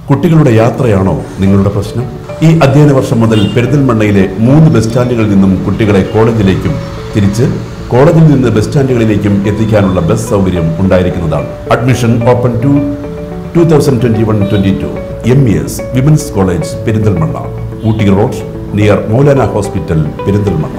കുട്ടികളുടെ യാത്രയാണോ നിങ്ങളുടെ പ്രശ്നം ഈ അധ്യയന വർഷം മുതൽ പെരിന്തൽമണ്ണയിലെ മൂന്ന് ബസ് സ്റ്റാൻഡുകളിൽ നിന്നും കുട്ടികളെ കോളേജിലേക്കും തിരിച്ച് കോളേജിൽ നിന്ന് ബസ് സ്റ്റാൻഡുകളിലേക്കും എത്തിക്കാനുള്ള ബസ് സൗകര്യം ഉണ്ടായിരിക്കുന്നതാണ് admission open to two thousand twenty one twenty two M E S women's college Perinthalmanna Ooty road near Maulana hospital Perinthalmanna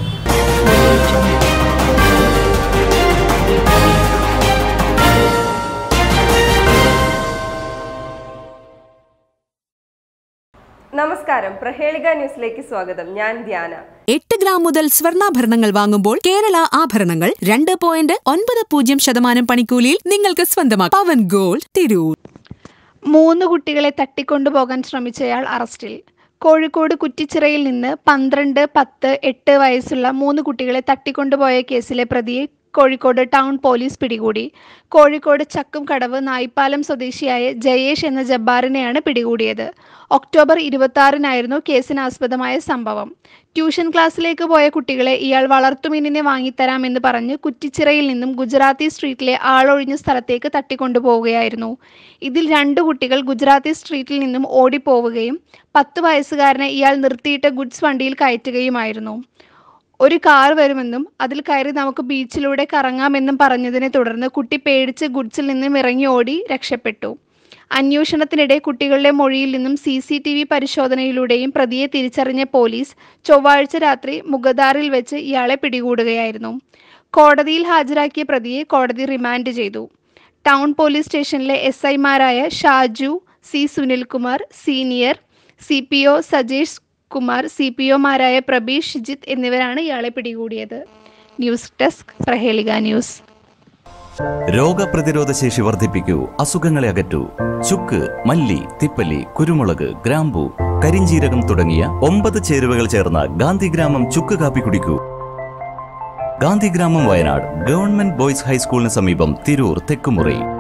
നമസ്കാരം പ്രഹേളിക ന്യൂസിലേക്ക് സ്വാഗതം ഞാൻ ധ്യാന എട്ട് ഗ്രാം മുതൽ സ്വർണ്ണാഭരണങ്ങൾ വാങ്ങുമ്പോൾ കേരള ആഭരണങ്ങൾ രണ്ട് പോയിന്റ് ഒൻപത് പൂജ്യം ശതമാനം പണിക്കൂലിയിൽ നിങ്ങൾക്ക് സ്വന്തമാക്കാം പവൻ ഗോൾഡ് തിരൂർ മൂന്ന് കുട്ടികളെ തട്ടിക്കൊണ്ടുപോകാൻ ശ്രമിച്ചയാൾ അറസ്റ്റിൽ കോഴിക്കോട് കുറ്റിച്ചിറയിൽ നിന്ന് പന്ത്രണ്ട് പത്ത് എട്ട് വയസ്സുള്ള മൂന്ന് കുട്ടികളെ തട്ടിക്കൊണ്ടുപോയ കേസിലെ പ്രതിയെ കോഴിക്കോട് ടൗൺ പോലീസ് പിടികൂടി കോഴിക്കോട് ചക്കും കടവ് നായിപ്പാലം സ്വദേശിയായ ജയേഷ് എന്ന ജബ്ബാറിനെയാണ് പിടികൂടിയത് ഒക്ടോബർ ഇരുപത്തി ആറിനായിരുന്നു കേസിനാസ്പദമായ സംഭവം ട്യൂഷൻ ക്ലാസ്സിലേക്ക് പോയ കുട്ടികളെ ഇയാൾ വളർത്തുമീനിനെ വാങ്ങിത്തരാമെന്ന് പറഞ്ഞ് കുറ്റിച്ചിറയിൽ നിന്നും ഗുജറാത്തി സ്ട്രീറ്റിലെ ആളൊഴിഞ്ഞ സ്ഥലത്തേക്ക് തട്ടിക്കൊണ്ടുപോവുകയായിരുന്നു ഇതിൽ രണ്ട് കുട്ടികൾ ഗുജറാത്തി സ്ട്രീറ്റിൽ നിന്നും ഓടിപ്പോവുകയും പത്ത് വയസ്സുകാരനെ ഇയാൾ നിർത്തിയിട്ട ഗുഡ്സ് വണ്ടിയിൽ കയറ്റുകയുമായിരുന്നു ഒരു കാർ വരുമെന്നും അതിൽ കയറി നമുക്ക് ബീച്ചിലൂടെ കറങ്ങാമെന്നും പറഞ്ഞതിനെ തുടർന്ന് കുട്ടി പേടിച്ച് ഗുഡ്സിൽ നിന്നും ഇറങ്ങി ഓടി രക്ഷപ്പെട്ടു അന്വേഷണത്തിനിടെ കുട്ടികളുടെ മൊഴിയിൽ നിന്നും സി സി ടി വി പരിശോധനയിലൂടെയും പ്രതിയെ തിരിച്ചറിഞ്ഞ പോലീസ് ചൊവ്വാഴ്ച രാത്രി മുഗദാറിൽ വെച്ച് ഇയാളെ പിടികൂടുകയായിരുന്നു കോടതിയിൽ ഹാജരാക്കിയ പ്രതിയെ കോടതി റിമാൻഡ് ചെയ്തു ടൗൺ പോലീസ് സ്റ്റേഷനിലെ എസ് ഐമാരായ Shaju C Sunilkumar senior C P O Sajesh Kumar C P ഒമാരായ പ്രബീഷ് ഷിജിത്ത് എന്നിവരാണ് ഇയാളെ പിടികൂടിയത് ന്യൂസ് ഡെസ്ക് പ്രഹേളിക ന്യൂസ് രോഗപ്രതിരോധ ശേഷി വർദ്ധിപ്പിക്കൂ അസുഖങ്ങളെ അകറ്റൂ ചുക്ക് മല്ലി തിപ്പല്ലി കുരുമുളക് ഗ്രാമ്പു കരിഞ്ചീരകം തുടങ്ങിയ ഒമ്പത് ചേരുവകൾ ചേർന്ന ഗാന്ധിഗ്രാമം ചുക്ക് കാപ്പി കുടിക്കൂ ഗാന്ധിഗ്രാമം വയനാട് ഗവൺമെന്റ് ബോയ്സ് ഹൈസ്കൂളിന് സമീപം തിരൂർ തെക്കുമുറി